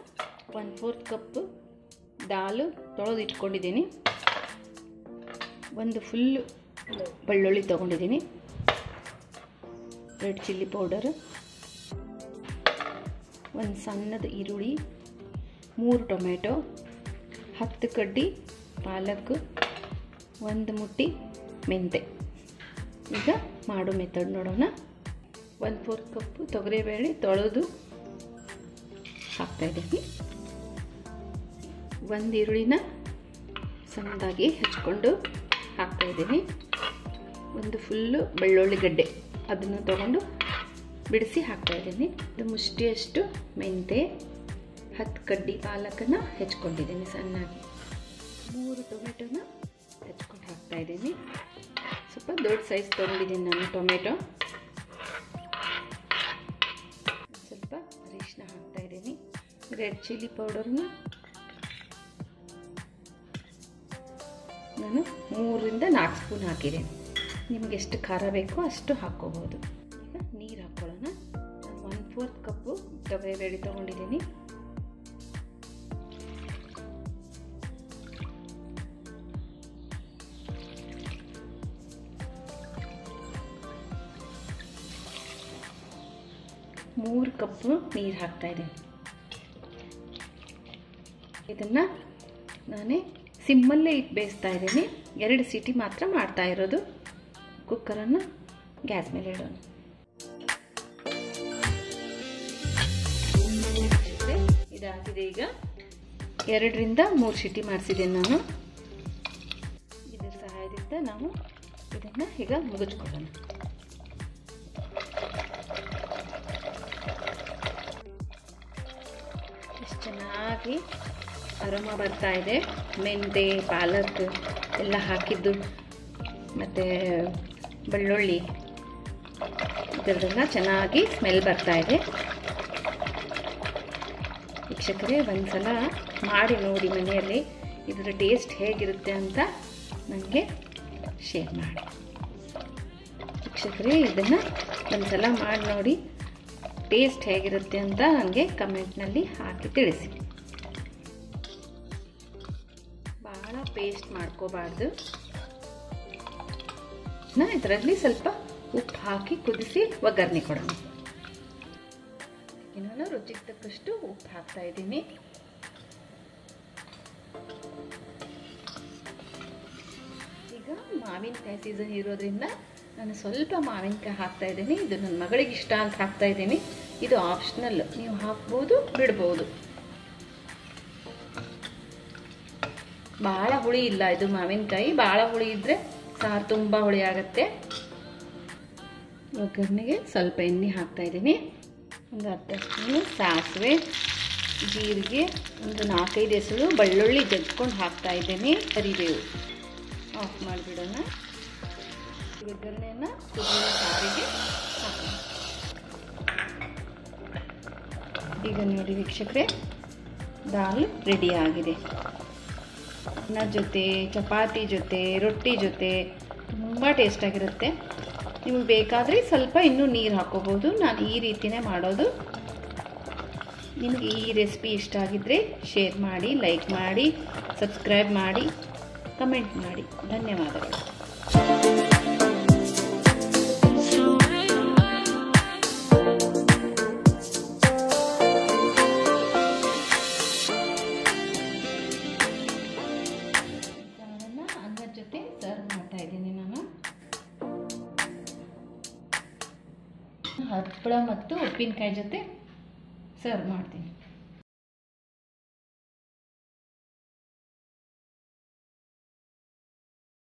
one fourth cup ದಾಲು ತೊಳೆದು ಇಟ್ಕೊಂಡಿದ್ದೀನಿ ಒಂದು ಫುಲ್ಲು ಬೆಳ್ಳುಳ್ಳಿ ತೊಗೊಂಡಿದ್ದೀನಿ ರೆಡ್ ಚಿಲ್ಲಿ ಪೌಡರ್ ಒಂದು ಸಣ್ಣದ ಈರುಳ್ಳಿ ಮೂರು ಟೊಮೆಟೊ ಹತ್ತು ಕಡ್ಡಿ ಪಾಲಕ್ ಒಂದು ಮುಟ್ಟಿ ಮೆಂತೆ ಈಗ ಮಾಡೋ ಮೆಥಡ್ ನೋಡೋಣ ಒಂದು ಫೋರ್ತ್ ಕಪ್ಪು ತೊಗರಿಬೇಳೆ ತೊಳೆದು ಹಾಕ್ತಾಯಿದ್ದೀನಿ ಒಂದು ಈರುಳ್ಳಿನ ಸಣ್ಣದಾಗಿ ಹೆಚ್ಚಿಕೊಂಡು ಹಾಕ್ತಾಯಿದ್ದೀನಿ ಒಂದು ಫುಲ್ಲು ಬೆಳ್ಳುಳ್ಳಿ ಗಡ್ಡೆ ಅದನ್ನು ತೊಗೊಂಡು ಬಿಡಿಸಿ ಹಾಕ್ತಾಯಿದ್ದೀನಿ ಇದು ಮುಷ್ಟಿಯಷ್ಟು ಮೆಂತೆ ಹತ್ತು ಕಡ್ಡಿ ಪಾಲಕನ್ನು ಹೆಚ್ಕೊಂಡಿದ್ದೀನಿ ಸಣ್ಣಾಗಿ ಮೂರು ಟೊಮೆಟೊನ ಹೆಚ್ಕೊಂಡು ಹಾಕ್ತಾಯಿದ್ದೀನಿ ಸ್ವಲ್ಪ ದೊಡ್ಡ ಸೈಜ್ ತೊಗೊಂಡಿದ್ದೀನಿ ನಾನು ಟೊಮೆಟೊ ಸ್ವಲ್ಪ ಅರಿಶಿನ ಹಾಕ್ತಾಯಿದ್ದೀನಿ ರೆಡ್ ಚಿಲ್ಲಿ ಪೌಡರ್ನ ನಾನು ಮೂರರಿಂದ ನಾಲ್ಕು ಸ್ಪೂನ್ ಹಾಕಿದ್ದೀನಿ ನಿಮ್ಗೆ ಎಷ್ಟು ಖಾರ ಬೇಕೋ ಅಷ್ಟು ಹಾಕ್ಕೋಬೋದು ಈಗ ನೀರು ಹಾಕ್ಕೊಳ್ಳೋಣ ನಾನು ಒನ್ ಫೋರ್ತ್ ಕಪ್ಪು ತೊಗರಿಬೇಳೆ ತೊಗೊಂಡಿದ್ದೀನಿ ಮೂರು ಕಪ್ಪು ನೀರು ಹಾಕ್ತಾಯಿದ್ದೀನಿ ಇದನ್ನು ನಾನೇ ಸಿಮ್ಮಲ್ಲೇ ಇಟ್ಟು ಬೇಯಿಸ್ತಾ ಇದ್ದೀನಿ ಎರಡು ಸೀಟಿ ಮಾತ್ರ ಮಾಡ್ತಾ ಇರೋದು ಕುಕ್ಕರನ್ನು ಗ್ಯಾಸ್ ಮೇಲೆ ಇಡೋಣ ಇದಾಗಿದೆ ಈಗ ಎರಡರಿಂದ ಮೂರು ಸೀಟಿ ಮಾಡಿಸಿದ್ದೀನಿ ನಾನು ಇದರ ಸಹಾಯದಿಂದ ನಾವು ಇದನ್ನು ಈಗ ಮುಗಿಸ್ಕೊಳ್ಳೋಣ ಎಷ್ಟು ಚೆನ್ನಾಗಿ ಅರೋಮ ಬರ್ತಾ ಇದೆ ಮೆಂತೆ ಪಾಲಕ್ ಎಲ್ಲ ಹಾಕಿದ್ದು ಮತ್ತು ಬೆಳ್ಳುಳ್ಳಿ ಇದರದೆಲ್ಲ ಚೆನ್ನಾಗಿ ಸ್ಮೆಲ್ ಬರ್ತಾ ಇದೆ ವೀಕ್ಷಕರೇ ಒಂದು ಸಲ ಮಾಡಿ ನೋಡಿ ಮನೆಯಲ್ಲಿ ಇದರ ಟೇಸ್ಟ್ ಹೇಗಿರುತ್ತೆ ಅಂತ ನನಗೆ ಶೇರ್ ಮಾಡಿ ವೀಕ್ಷಕರೇ ಇದನ್ನು ಒಂದು ಸಲ ಮಾಡಿ ನೋಡಿ ಟೇಸ್ಟ್ ಹೇಗಿರುತ್ತೆ ಅಂತ ನನಗೆ ಕಮೆಂಟ್ನಲ್ಲಿ ಹಾಕಿ ತಿಳಿಸಿ ಭಾಳ ಪೇಸ್ಟ್ ಮಾಡ್ಕೋಬಾರ್ದು ನಾ ಇದರಲ್ಲಿ ಸ್ವಲ್ಪ ಉಪ್ಪು ಹಾಕಿ ಕುದಿಸಿ ಒಗ್ಗರಣೆ ಕೊಡೋಣ ಇನ್ನು ರುಚಿಗೆ ತಕ್ಕಷ್ಟು ಉಪ್ಪು ಹಾಕ್ತಾ ಇದ್ದೀನಿ ಈಗ ಮಾವಿನಕಾಯಿ ಸೀಸನ್ ಇರೋದ್ರಿಂದ ನಾನು ಸ್ವಲ್ಪ ಮಾವಿನಕಾಯಿ ಹಾಕ್ತಾ ಇದ್ದೀನಿ ಇದು ನನ್ನ ಮಗಳಿಗೆ ಇಷ್ಟ ಅಂತ ಹಾಕ್ತಾ ಇದ್ದೀನಿ ಇದು ಆಪ್ಷನಲ್ ನೀವು ಹಾಕ್ಬೋದು ಬಿಡ್ಬೋದು ಭಾಳ ಹುಳಿ ಇಲ್ಲ ಇದು ಮಾವಿನಕಾಯಿ ಭಾಳ ಹುಳಿ ಇದ್ದರೆ ಸಾರು ತುಂಬ ಹುಳಿ ಆಗುತ್ತೆ ಒಗ್ಗರಣೆಗೆ ಸ್ವಲ್ಪ ಎಣ್ಣೆ ಹಾಕ್ತಾ ಇದ್ದೀನಿ ಒಂದು ಅರ್ಧ ಸ್ಪೂನು ಸಾಸಿವೆ ಜೀರಿಗೆ ಒಂದು ನಾಲ್ಕೈದು ಎಸಳು ಬೆಳ್ಳುಳ್ಳಿ ಜಜ್ಕೊಂಡು ಹಾಕ್ತಾ ಇದ್ದೀನಿ ಕರಿಬೇವು ಆಫ್ ಮಾಡಿಬಿಡೋಣ ಒಗ್ಗರಣೆಯನ್ನು ಕುದಿಯೋ ಸಾರಿಗೆ ಹಾಕೋಣ ಈಗ ನೋಡಿ ವೀಕ್ಷಕರೇ ದಾಲ್ ರೆಡಿ ಆಗಿದೆ ಅನ್ನ ಜೊತೆ ಚಪಾತಿ ಜೊತೆ ರೊಟ್ಟಿ ಜೊತೆ ತುಂಬ ಟೇಸ್ಟಾಗಿರುತ್ತೆ ನಿಮಗೆ ಬೇಕಾದರೆ ಸ್ವಲ್ಪ ಇನ್ನೂ ನೀರು ಹಾಕೋಬೋದು ನಾನು ಈ ರೀತಿನೇ ಮಾಡೋದು ನಿಮಗೆ ಈ ರೆಸಿಪಿ ಇಷ್ಟ ಆಗಿದ್ದರೆ ಶೇರ್ ಮಾಡಿ ಲೈಕ್ ಮಾಡಿ ಸಬ್ಸ್ಕ್ರೈಬ್ ಮಾಡಿ ಕಮೆಂಟ್ ಮಾಡಿ ಧನ್ಯವಾದಗಳು ಅನ್ನದ ಜೊತೆ ಸರ್ವ್ ಮಾಡ್ತಾ ಇದ್ದೀನಿ ನಾನು ಹಪ್ಪಳ ಮತ್ತು ಉಪ್ಪಿನಕಾಯಿ ಜೊತೆ ಸರ್ವ್ ಮಾಡ್ತೀನಿ